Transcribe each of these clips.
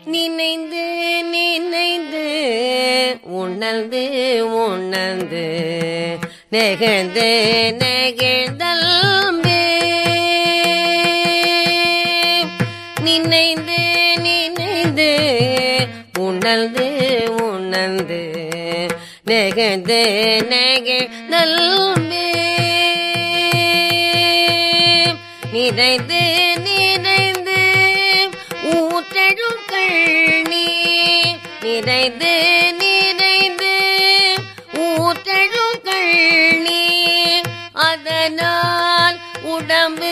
நினைந்து நினைந்து உணர்ந்து உணர்ந்து நெகிழ்ந்து நெகிழ்தல்மே நினைந்து நினைந்து உணர்ந்து உணர்ந்து நெகிழ்ந்து நெகிழ்தல்மே நிறைந்து நிறைந்து ஊற்றழும் கண்ணி நிறைந்து நிறைந்து ஊற்றழும் கண்ணி அதனால் உடம்பு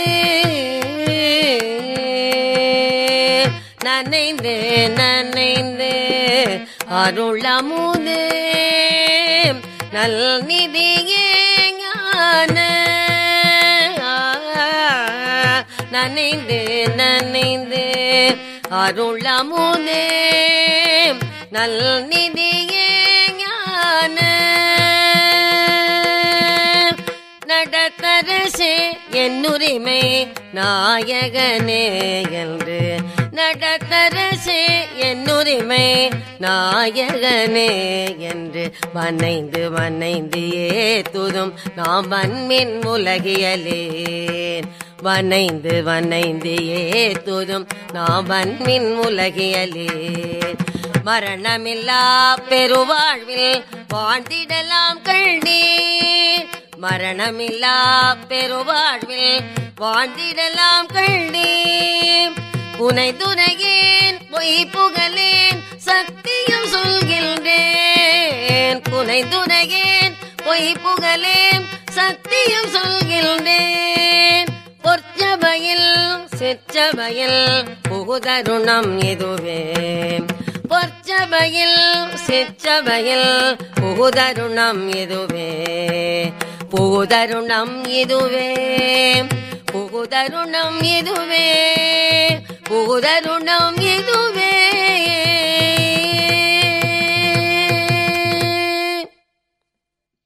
நனைந்து நனைந்து அருளமுது நல் நிதியே ஞான நனைந்து நனைந்து அருளமுதே நல் நிதியே ஞான நடத்தரசே என்னுரிமை நாயகனே என்று நடத்தரசே என்னுரிமை நாயகனே என்று வனைந்து வனைந்து ஏத்துதும் நாம் வன்மின் உலகியலேன் வனைந்து வனைந்து ஏத்துதும் நாம் வன்மின் உலகியலேன் மரணமில்லா பெருவாழ்வில் வாழ்ந்திடலாம் கண்டீர் மரணமில்லா பெருவாழ்வில் வாழ்ந்திடலாம் கண்டீர் புனை துணையேன் பொய் புகழேன் சத்தியம் சொல்கின்றேன் புனை துணையேன் பொய் புகழேன் சத்தியம் சொல்கின்றேன் பொற்சபையில் சிற்றபையில் புகுதருணம் இதுவே பொற்சபையில் சிற்றபையில் புகுதருணம் இதுவே புகுதருணம் இதுவே புகுதருணம் இதுவே புகுதருணம் இதுவே